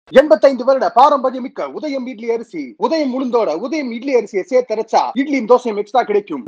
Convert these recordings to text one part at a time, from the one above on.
எண்பத்தைந்து வருட பாரம்பரியமிக்க உதயம் இட்லி அரிசி உதயம் உளுந்தோட உதயம் இட்லி அரிசியை சேர்த்தரைச்சா இட்லியும் தோசையும் எக்ஸ்ட்ரா கிடைக்கும்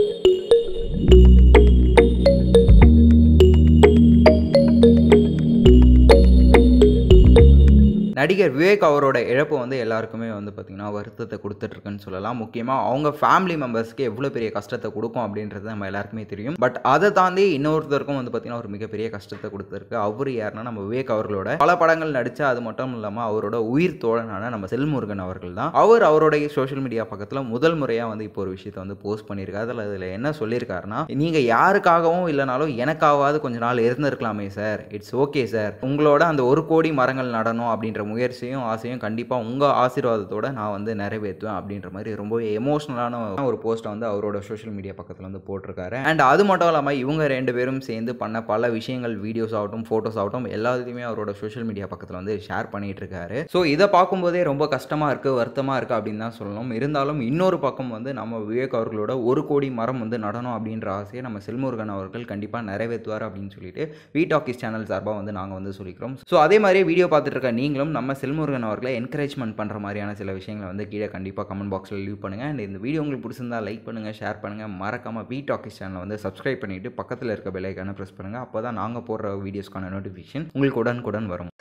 நடிகர் விவேக் அவரோட இழப்பு வந்து எல்லாருக்குமே வந்து பார்த்திங்கன்னா வருத்தத்தை கொடுத்துட்ருக்குன்னு சொல்லலாம் முக்கியமாக அவங்க ஃபேமிலி மெம்பர்ஸ்க்கு எவ்வளோ பெரிய கஷ்டத்தை கொடுக்கும் அப்படின்றது நம்ம எல்லாருக்குமே தெரியும் பட் அதை தாண்டி இன்னொருத்தருக்கும் வந்து பார்த்திங்கன்னா ஒரு மிகப்பெரிய கஷ்டத்தை கொடுத்துருக்கு அவர் யாருன்னா நம்ம விவேக் அவர்களோட பல படங்கள் நடித்தா அது மட்டும் இல்லாமல் அவரோட உயிர் தோழனான நம்ம செல்முருகன் அவர்கள் தான் அவர் அவருடைய சோஷியல் மீடியா பக்கத்தில் முதல் முறையாக வந்து இப்போ ஒரு விஷயத்தை வந்து போஸ்ட் பண்ணியிருக்காரு அதில் அதில் என்ன சொல்லியிருக்காருன்னா நீங்கள் யாருக்காகவும் இல்லைனாலும் எனக்காவது கொஞ்ச நாள் இருந்திருக்கலாமே சார் இட்ஸ் ஓகே சார் உங்களோட அந்த ஒரு கோடி மரங்கள் நடணும் அப்படின்ற முயற்சியும் ஆசையும் கண்டிப்பாக உங்கள் ஆசீர்வாதத்தோட நான் வந்து நிறைவேற்றுவேன் அப்படின்ற மாதிரி ரொம்பவே எமோஷ்னலான ஒரு போஸ்ட்டை வந்து அவரோட சோஷியல் மீடியா பக்கத்தில் வந்து போட்டிருக்காரு அண்ட் அது மட்டும் இல்லாமல் இவங்க ரெண்டு பேரும் சேர்ந்து பண்ண பல விஷயங்கள் வீடியோஸ் ஆகட்டும் ஃபோட்டோஸ் ஆகட்டும் எல்லாத்தையுமே அவரோட சோஷியல் மீடியா பக்கத்தில் வந்து ஷேர் பண்ணிட்டு இருக்காரு ஸோ இதை பார்க்கும்போதே ரொம்ப கஷ்டமாக இருக்குது வருத்தமாக இருக்குது அப்படின்னு தான் சொல்லணும் இருந்தாலும் இன்னொரு பக்கம் வந்து நம்ம விவேக் அவர்களோட ஒரு கோடி மரம் வந்து நடனம் அப்படின்ற ஆசையை நம்ம செல்முருகன் அவர்கள் கண்டிப்பாக நிறைவேற்றுவார் அப்படின்னு சொல்லிட்டு வி டாக்கிஸ் சேனல் சார்பாக வந்து நாங்கள் வந்து சொல்லிக்கிறோம் ஸோ அதே மாதிரி வீடியோ பார்த்துட்டு இருக்க நீங்களும் நம்ம செல்முருகன் அவர்களை என்கரேஜ்மெண்ட் பண்ணுற மாதிரியான சில விஷயங்களை வந்து கீழே கண்டிப்பாக கமெண்ட் பாக்ஸில் லீவ் பண்ணுங்கள் அண்ட் இந்த வீடியோ உங்களுக்கு பிடிச்சிருந்தா லைக் பண்ணுங்கள் ஷேர் பண்ணுங்கள் மறக்காமல் வி டாக்கிஸ் சேனலை வந்து சப்ஸ்கிரைப் பண்ணிவிட்டு பக்கத்தில் இருக்க பெல்லைக்கான ப்ரெஸ் பண்ணுங்கள் அப்போ தான் நாங்கள் போடுற வீடியோஸ்க்கான நோட்டிஃபிகேஷன் உங்களுக்கு உடனுக்குடன் வரும்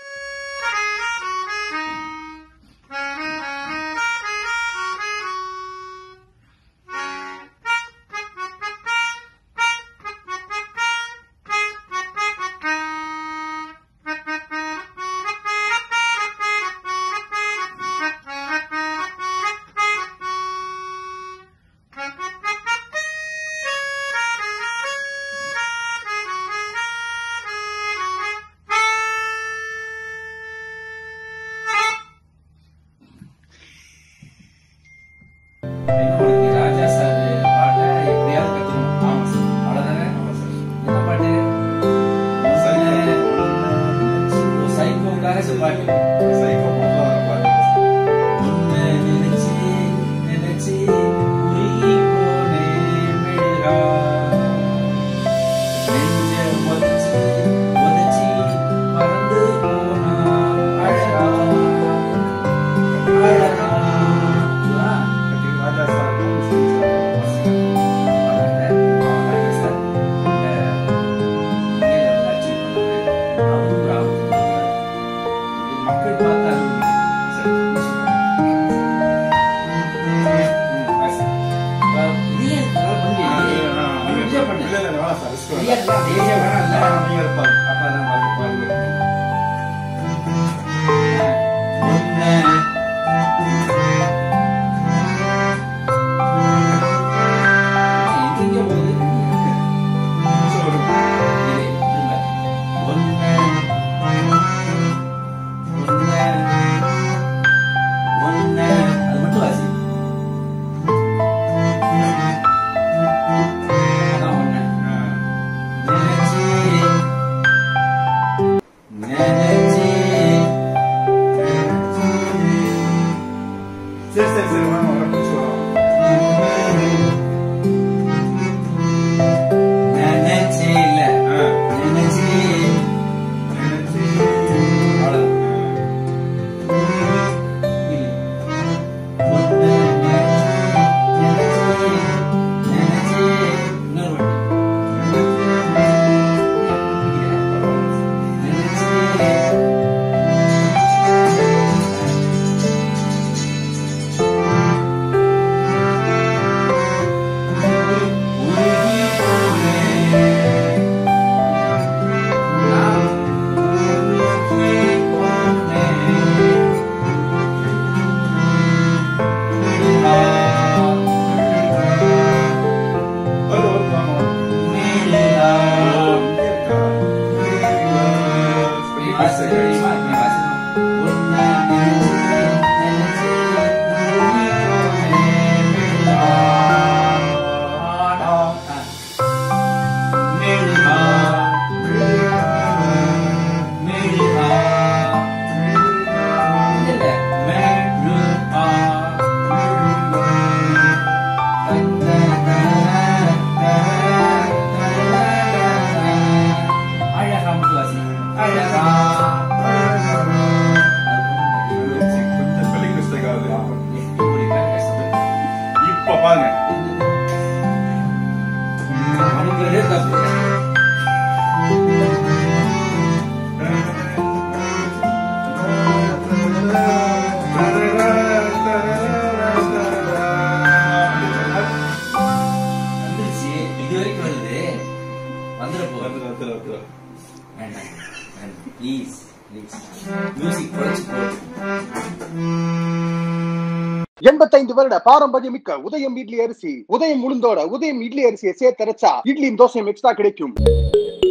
உனக்கு ராஜா சார் பாட்டை எப்படியாவது கத்துக்கணும் ஆமா சார் அவ்வளவுதானே என்ன பாட்டு சைக்கோக்காக பாட்டு உன்னை நினைச்சு நினைச்சு உருகி போனேன் மெழுகா. நெஞ்ச உதைச்சு உதைச்சு பறந்து போனா அழகா அழகா எங்க போகுது சரி சரி சரி வாங்க வர பிடிச்சி வரோம் நினைச்சு வந்துட போகுது வந்துரு, வந்துரு, வந்துரு. வேண்டாம் வேண்டாம் ப்ளீஸ் ப்ளீஸ் மியூசிக் குறைச்சு போட்டு எண்பத்தைந்து வருட பாரம்பரியமிக்க உதயம் இட்லி அரிசி உதயம் உளுந்தோட உதயம் இட்லி அரிசியை சேர்த்தரைச்சா இட்லியும் தோசையும் எக்ஸ்ட்ரா கிடைக்கும்